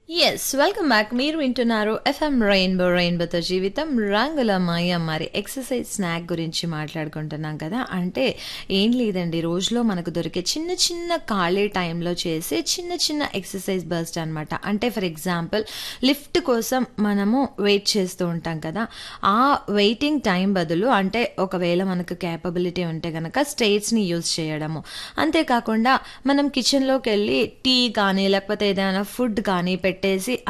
yes welcome back మీరు వింటున్నారు FM rainbow రెయిన్బోతో జీవితం రంగుల మాయ మరి ఎక్సర్సైజ్ స్నాక్ గురించి మాట్లాడుకుంటున్నాం కదా అంటే ఏం లేదండి రోజులో మనకు దొరికే చిన్న చిన్న ఖాళీ టైంలో చేసే చిన్న చిన్న ఎక్సర్సైజ్ బర్స్ట్ అనమాట అంటే ఫర్ ఎగ్జాంపుల్ లిఫ్ట్ కోసం మనము వెయిట్ చేస్తూ ఉంటాం కదా ఆ వెయిటింగ్ టైం బదులు అంటే ఒకవేళ మనకు క్యాపబిలిటీ ఉంటే కనుక స్టేట్స్ని యూజ్ చేయడము అంతేకాకుండా మనం కిచెన్లోకి వెళ్ళి టీ కానీ లేకపోతే ఏదైనా ఫుడ్ కానీ పెట్టేసి